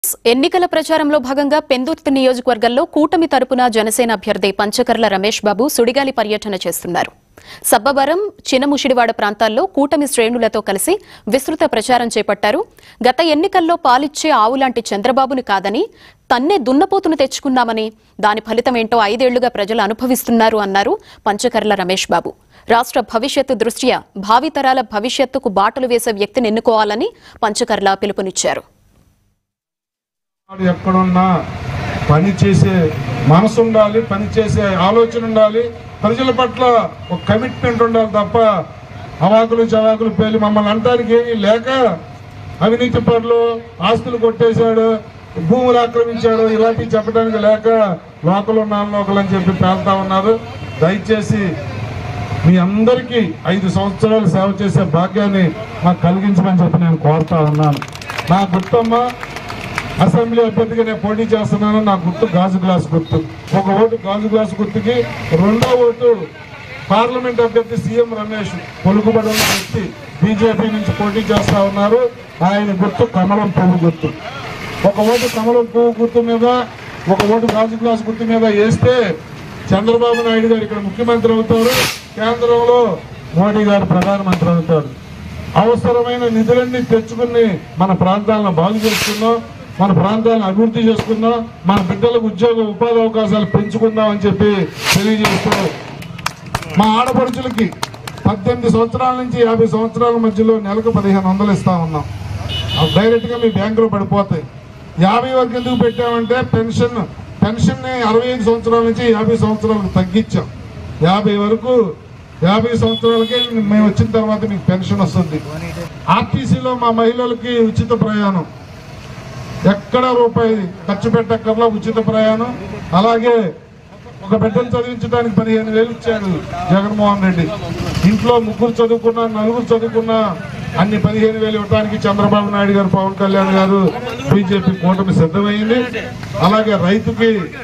ఎన్నికల ప్రచారంలో భాగంగా పెందుర్తి నియోజకవర్గంలో కూటమి తరపున జనసేన అభ్యర్థి పంచకర్ల రమేష్ బాబు సుడిగాలి పర్యటన చేస్తున్నారు సబ్బవరం చినముషిడివాడ ప్రాంతాల్లో కూటమి శ్రేణులతో కలిసి విస్తృత ప్రచారం చేపట్టారు గత ఎన్నికల్లో పాలిచ్చే ఆవులాంటి చంద్రబాబుని కాదని తన్నే దున్నపోతును తెచ్చుకున్నామని దాని ఫలితమేంటో ఐదేళ్లుగా ప్రజలు అనుభవిస్తున్నారు అన్నారు పంచకర్ల రమేష్ బాబు రాష్ట్ర భవిష్యత్తు దృష్ట్యా భావితరాల భవిష్యత్తుకు బాటలు వేసే వ్యక్తిని ఎన్నుకోవాలని పంచకర్ల పిలుపునిచ్చారు వాడు ఎక్కడున్నా పని చేసే మనసు ఉండాలి పని చేసే ఆలోచన ఉండాలి ప్రజల పట్ల ఒక కమిట్మెంట్ ఉండాలి తప్ప అవాకులు చవాకులు పేలి మమ్మల్ని అంటానికి ఏమీ లేక అవినీతి పనులు ఆస్తులు కొట్టేశాడు భూములు ఆక్రమించాడు ఇలాంటివి చెప్పడానికి లేక లోకలు నాన్ లోకలు అని చెప్పి పేలుతా ఉన్నారు దయచేసి మీ అందరికీ ఐదు సంవత్సరాలు సేవ చేసే భాగ్యాన్ని మాకు కలిగించమని చెప్పి నేను కోరుతా ఉన్నాను నా గుర్తమ్మ అసెంబ్లీ అభ్యర్థిగా నేను పోటీ చేస్తున్నాను నా గుర్తు గాజు గ్లాస్ గుర్తు ఒక ఓటు గాజు గ్లాస్ గుర్తుకి రెండో ఓటు పార్లమెంట్ అభ్యర్థి సీఎం రమేష్ పొలుకుబడి ఉన్న వ్యక్తి బీజేపీ నుంచి పోటీ చేస్తా ఉన్నారు ఆయన గుర్తు కమలం పువ్వు గుర్తు ఒక ఓటు కమలం పువ్వు గుర్తు మీద ఒక ఓటు గాజు గ్లాస్ గుర్తు మీద వేస్తే చంద్రబాబు నాయుడు గారు ఇక్కడ ముఖ్యమంత్రి అవుతారు కేంద్రంలో మోడీ గారు ప్రధానమంత్రి అవుతారు అవసరమైన నిధులన్నీ తెచ్చుకుని మన ప్రాంతాలను బాగు చేసుకుందాం మన ప్రాంతాలను అభివృద్ధి చేసుకుందాం మన బిడ్డలకు ఉద్యోగ ఉపాధి అవకాశాలు పెంచుకుందాం అని చెప్పి తెలియజేస్తూ మా ఆడపడుచులకి పద్దెనిమిది సంవత్సరాల నుంచి యాభై సంవత్సరాల మధ్యలో నెలకు పదిహేను వందలు ఇస్తా ఉన్నాం అవి డైరెక్ట్గా మీ బ్యాంకులో పడిపోతాయి యాభై వరకు ఎందుకు పెట్టామంటే పెన్షన్ పెన్షన్ని అరవై ఐదు సంవత్సరాల నుంచి యాభై సంవత్సరాలకు తగ్గించాం యాభై వరకు యాభై సంవత్సరాలకే మేము వచ్చిన తర్వాత మీకు పెన్షన్ వస్తుంది ఆర్టీసీలో మా మహిళలకి ఉచిత ప్రయాణం ఎక్కడ రూపాయి ఖర్చు పెట్టక్కర్లా ఉచిత ప్రయాణం అలాగే ఒక బిడ్డను చదివించడానికి పదిహేను వేలు ఇచ్చాడు జగన్మోహన్ రెడ్డి ఇంట్లో ముగ్గురు చదువుకున్నా నలుగురు చదువుకున్నా అన్ని పదిహేను వేలు ఇవ్వడానికి చంద్రబాబు నాయుడు గారు పవన్ కళ్యాణ్ గారు బీజేపీ కూటమి సిద్ధమైంది అలాగే రైతుకి